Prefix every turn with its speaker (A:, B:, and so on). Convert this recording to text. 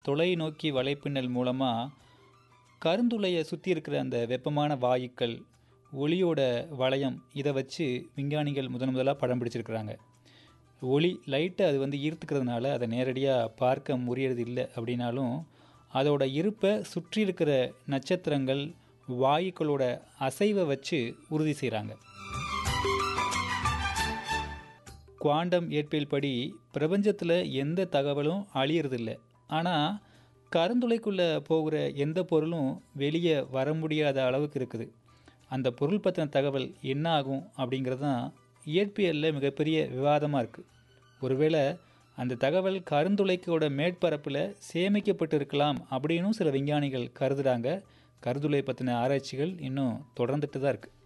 A: தொலைநோக்கி வலைப்பின்னல் மூலமாக கருந்துளையை சுற்றி இருக்கிற அந்த வெப்பமான வாயுக்கள் ஒளியோட வளையம் இதை வச்சு விஞ்ஞானிகள் முதன் முதலாக படம் பிடிச்சிருக்கிறாங்க ஒளி லைட்டை அது வந்து ஈர்த்துக்கிறதுனால அதை நேரடியாக பார்க்க முடியறது இல்லை அப்படின்னாலும் அதோட இருப்பை சுற்றி இருக்கிற நட்சத்திரங்கள் வாயுக்களோட அசைவை வச்சு உறுதி செய்கிறாங்க குவாண்டம் இயற்பியல் படி பிரபஞ்சத்தில் எந்த தகவலும் அழியறதில்ல ஆனால் கருந்துளைக்குள்ளே போகிற எந்த பொருளும் வெளியே வர முடியாத அளவுக்கு இருக்குது அந்த பொருள் பற்றின தகவல் என்ன ஆகும் அப்படிங்கிறது தான் இயற்பியலில் மிகப்பெரிய விவாதமாக இருக்குது ஒருவேளை அந்த தகவல் கருந்துளைக்கோட மேற்பரப்பில் சேமிக்கப்பட்டு இருக்கலாம் அப்படின்னும் சில விஞ்ஞானிகள் கருதுகிறாங்க கருதுளை பற்றின ஆராய்ச்சிகள் இன்னும் தொடர்ந்துட்டு தான் இருக்குது